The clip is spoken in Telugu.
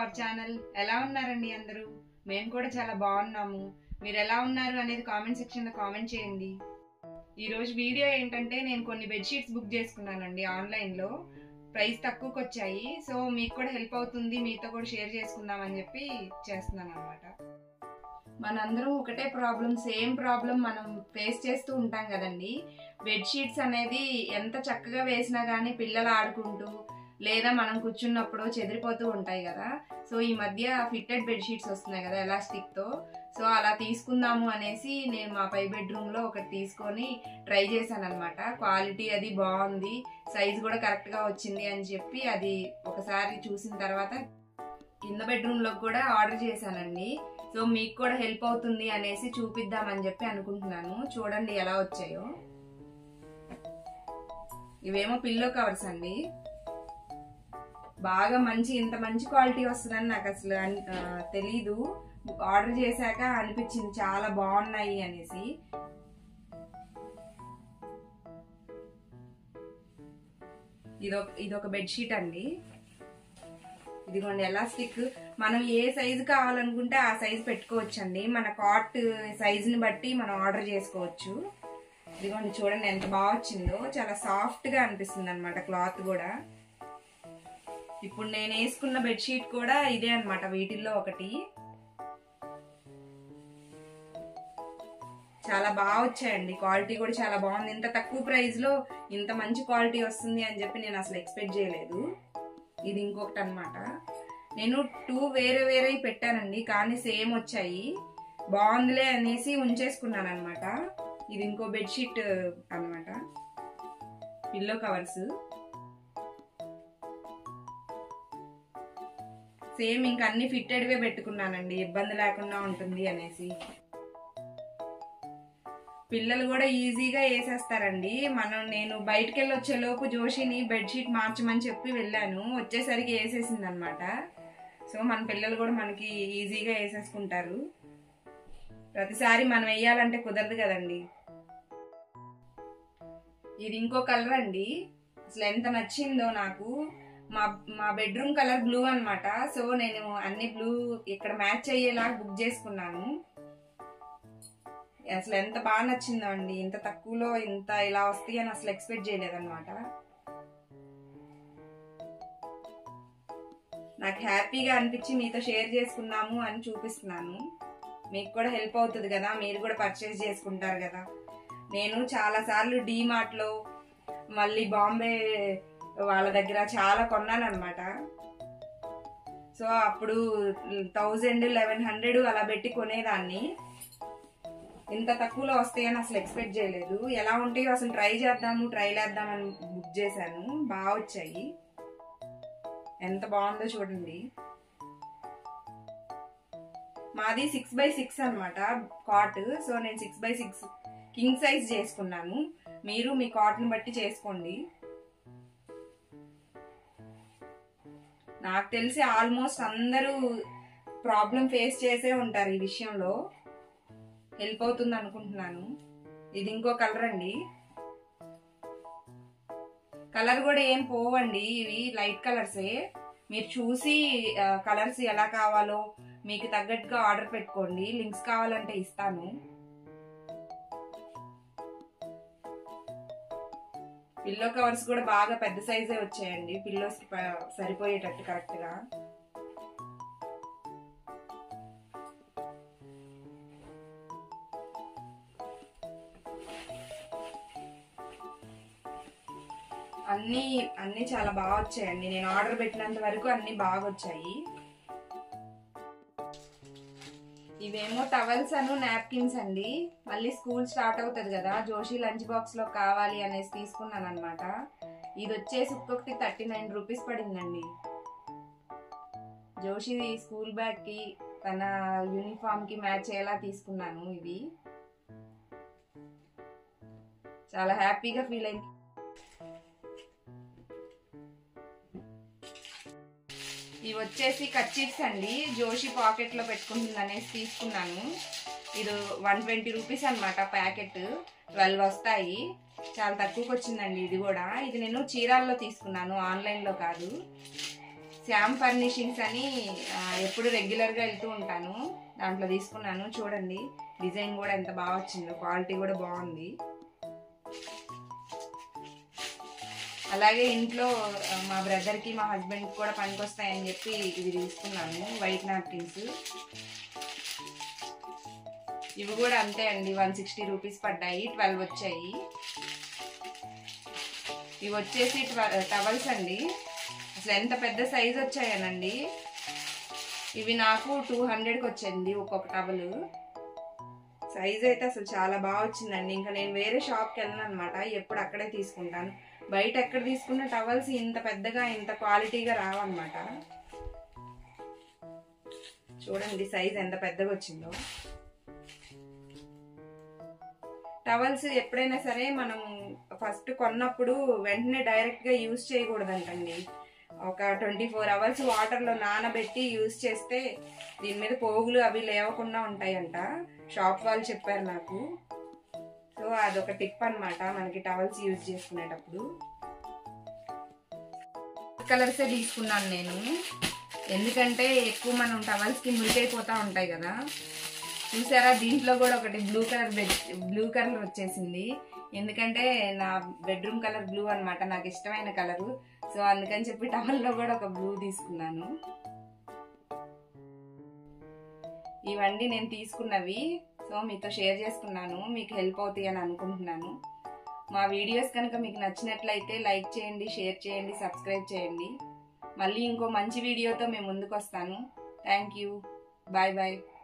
అవర్ ఛానల్ ఎలా ఉన్నారండి అందరూ మేము కూడా చాలా బాగున్నాము మీరు ఎలా ఉన్నారు అనేది కామెంట్ సెక్షన్లో కామెంట్ చేయండి ఈరోజు వీడియో ఏంటంటే నేను కొన్ని బెడ్షీట్స్ బుక్ చేసుకున్నానండి ఆన్లైన్లో ప్రైస్ తక్కువకి వచ్చాయి సో మీకు కూడా హెల్ప్ అవుతుంది మీతో కూడా షేర్ చేసుకుందామని చెప్పి చేస్తున్నాను అనమాట మనందరం ఒకటే ప్రాబ్లం సేమ్ ప్రాబ్లం మనం ఫేస్ చేస్తూ ఉంటాం కదండి బెడ్షీట్స్ అనేది ఎంత చక్కగా వేసినా కానీ పిల్లలు ఆడుకుంటూ లేదా మనం కూర్చున్నప్పుడు చెదిరిపోతూ ఉంటాయి కదా సో ఈ మధ్య ఫిట్టెడ్ బెడ్షీట్స్ వస్తున్నాయి కదా ఎలాస్టిక్తో సో అలా తీసుకుందాము అనేసి నేను మా పై బెడ్రూమ్లో ఒకటి తీసుకొని ట్రై చేశాను అనమాట క్వాలిటీ అది బాగుంది సైజ్ కూడా కరెక్ట్గా వచ్చింది అని చెప్పి అది ఒకసారి చూసిన తర్వాత కింద బెడ్రూమ్లోకి కూడా ఆర్డర్ చేశానండి సో మీకు కూడా హెల్ప్ అవుతుంది అనేసి చూపిద్దామని చెప్పి అనుకుంటున్నాను చూడండి ఎలా వచ్చాయో ఇవేమో పిల్లో కవర్స్ అండి బాగా మంచి ఇంత మంచి క్వాలిటీ వస్తుందని నాకు అసలు అన్- ఆ, తెలీదు ఆర్డర్ చేశాక అనిపించింది చాలా బాగున్నాయి అనేసి ఇదొక ఇదొక బెడ్షీట్ అండి ఇదిగోండి ఎలాస్టిక్ మనం ఏ సైజు కావాలనుకుంటే ఆ సైజు పెట్టుకోవచ్చండి మన కాట్ సైజుని బట్టి మనం ఆర్డర్ చేసుకోవచ్చు ఇదిగోండి చూడండి ఎంత బాగా వచ్చిందో చాలా సాఫ్ట్గా అనిపిస్తుంది అనమాట క్లాత్ కూడా ఇప్పుడు నేను వేసుకున్న బెడ్షీట్ కూడా ఇదే అన్నమాట వీటిల్లో ఒకటి చాలా బాగా వచ్చాయండి క్వాలిటీ కూడా చాలా బాగుంది ఇంత తక్కువ ప్రైస్ లో ఇంత మంచి క్వాలిటీ వస్తుంది అని చెప్పి నేను అసలు ఎక్స్పెక్ట్ చేయలేదు ఇది ఇంకొకటి అన్నమాట నేను టూ వేరే వేరే పెట్టానండి కానీ సేమ్ వచ్చాయి బాగుందిలే అనేసి ఉంచేసుకున్నాను అనమాట ఇది ఇంకో బెడ్షీట్ అన్నమాట పిల్లో కవర్స్ సేమ్ ఇంకా అన్ని ఫిట్టెడ్వే పెట్టుకున్నానండి ఇబ్బంది లేకుండా ఉంటుంది అనేసి పిల్లలు కూడా ఈజీగా వేసేస్తారండి మనం నేను బయటకు వెళ్ళి వచ్చే లోపు జోషిని బెడ్షీట్ మార్చమని చెప్పి వెళ్ళాను వచ్చేసరికి వేసేసింది అనమాట సో మన పిల్లలు కూడా మనకి ఈజీగా వేసేసుకుంటారు ప్రతిసారి మనం వేయాలంటే కుదరదు కదండి ఇది ఇంకో కలర్ అండి అసలు ఎంత నచ్చిందో నాకు మా మా బెడ్రూమ్ కలర్ బ్లూ అన్నమాట సో నేను అన్ని బ్లూ ఇక్కడ మ్యాచ్ అయ్యేలా బుక్ చేసుకున్నాను అసలు ఎంత బాగా నచ్చిందో అండి ఇంత తక్కువలో ఇంత ఇలా వస్తాయి అని అసలు ఎక్స్పెక్ట్ చేయలేదన్నమాట నాకు హ్యాపీగా అనిపించి మీతో షేర్ చేసుకుందాము అని చూపిస్తున్నాను మీకు కూడా హెల్ప్ అవుతుంది కదా మీరు కూడా పర్చేస్ చేసుకుంటారు కదా నేను చాలా సార్లు లో మళ్ళీ బాంబే వాళ్ళ దగ్గర చాలా కొన్నాను అనమాట సో అప్పుడు థౌజండ్ లెవెన్ హండ్రెడ్ అలా పెట్టి కొనేదాన్ని ఇంత తక్కువలో వస్తాయని అసలు ఎక్స్పెక్ట్ చేయలేదు ఎలా ఉంటాయో అసలు ట్రై చేద్దాము ట్రై చేద్దామని బుక్ చేశాను బాగా వచ్చాయి ఎంత బాగుందో చూడండి మాది సిక్స్ బై సిక్స్ అనమాట కాట్ సో నేను six by six king size చేసుకున్నాను మీరు మీ కాట్ని బట్టి చేసుకోండి నాకు తెలిసి ఆల్మోస్ట్ అందరూ ప్రాబ్లం ఫేస్ చేసే ఉంటారు ఈ విషయంలో హెల్ప్ అవుతుంది అనుకుంటున్నాను ఇది ఇంకో కలర్ అండి కలర్ కూడా ఏం పోవండి ఇవి లైట్ కలర్సే మీరు చూసి కలర్స్ ఎలా కావాలో మీకు తగ్గట్టుగా ఆర్డర్ పెట్టుకోండి లింక్స్ కావాలంటే ఇస్తాను పిల్లో కవర్స్ కూడా బాగా పెద్ద సైజే వచ్చాయండి పిల్లోస్ సరిపోయేటట్టు కరెక్ట్ గా అన్ని అన్ని చాలా బాగా వచ్చాయండి నేను ఆర్డర్ పెట్టినంత వరకు అన్ని బాగా వచ్చాయి ఇవేమో టవల్స్ అను నాప్కిన్స్ అండి మళ్ళీ స్కూల్ స్టార్ట్ అవుతుంది కదా జోషి లంచ్ బాక్స్ లో కావాలి అనేసి తీసుకున్నాను అనమాట ఇది వచ్చేసి ఒక్కొక్కటి థర్టీ నైన్ రూపీస్ పడిందండి జోషి స్కూల్ బ్యాగ్ కి తన యూనిఫామ్ కి మ్యాచ్ అయ్యేలా తీసుకున్నాను ఇవి చాలా హ్యాపీగా ఫీల్ అయింది ఇవి వచ్చేసి కర్చీఫ్స్ అండి జోషి పాకెట్ లో పెట్టుకుంటుంది అనేసి తీసుకున్నాను ఇది వన్ ట్వంటీ రూపీస్ అనమాట ప్యాకెట్ ట్వెల్వ్ వస్తాయి చాలా తక్కువకి వచ్చిందండి ఇది కూడా ఇది నేను చీరాల్లో తీసుకున్నాను ఆన్లైన్లో కాదు శ్యామ్ ఫర్నిషింగ్స్ అని ఆ, ఎప్పుడు రెగ్యులర్గా వెళ్తూ ఉంటాను దాంట్లో తీసుకున్నాను చూడండి డిజైన్ కూడా ఎంత బాగా వచ్చిందో క్వాలిటీ కూడా బాగుంది అలాగే ఇంట్లో ఆ, మా బ్రదర్కి మా హస్బెండ్కి కూడా పనికొస్తాయని చెప్పి ఇవి తీసుకున్నాను వైట్ నాప్కిన్స్ ఇవి కూడా అంతే అండి వన్ సిక్స్టీ రూపీస్ పడ్డాయి ట్వెల్వ్ వచ్చాయి ఇవి వచ్చేసి టవల్స్ అండి అసలు ఎంత పెద్ద సైజ్ వచ్చాయనండి ఇవి నాకు టూ హండ్రెడ్కి వచ్చింది ఒక్కొక్క టవల్ సైజ్ అయితే అసలు చాలా బాగా వచ్చిందండి ఇంకా నేను వేరే షాప్కి వెళ్ళను అనమాట ఎప్పుడు అక్కడే తీసుకుంటాను బయట ఎక్కడ తీసుకున్న టవల్స్ ఇంత పెద్దగా ఇంత క్వాలిటీగా రావన్నమాట చూడండి సైజ్ ఎంత పెద్దగా వచ్చిందో టవల్స్ ఎప్పుడైనా సరే మనం ఫస్ట్ కొన్నప్పుడు వెంటనే డైరెక్ట్గా యూజ్ చేయకూడదంటండి ఒక ట్వంటీ ఫోర్ అవర్స్ వాటర్లో నానబెట్టి యూజ్ చేస్తే దీని మీద పోగులు అవి లేవకుండా ఉంటాయంట షాప్ వాళ్ళు చెప్పారు నాకు సో అదొక టిప్ అన్నమాట మనకి టవల్స్ యూజ్ చేసుకునేటప్పుడు కలర్సే తీసుకున్నాను నేను ఎందుకంటే ఎక్కువ మనం టవల్స్కి మురికైపోతూ ఉంటాయి కదా చూసారా దీంట్లో కూడా ఒకటి blue colour bed blue colour వచ్చేసింది ఎందుకంటే నా బెడ్రూమ్ కలర్ బ్లూ అన్నమాట నాకు ఇష్టమైన కలరు సో అందుకని చెప్పి టవల్లో కూడా ఒక బ్లూ తీసుకున్నాను ఇవన్నీ నేను తీసుకున్నవి సో మీతో షేర్ చేసుకున్నాను మీకు హెల్ప్ అవుతాయి అని అనుకుంటున్నాను మా వీడియోస్ కనుక మీకు నచ్చినట్లయితే లైక్ చేయండి షేర్ చేయండి సబ్స్క్రైబ్ చేయండి మళ్ళీ ఇంకో మంచి వీడియోతో మేము ముందుకు వస్తాను థ్యాంక్ యూ బాయ్ బాయ్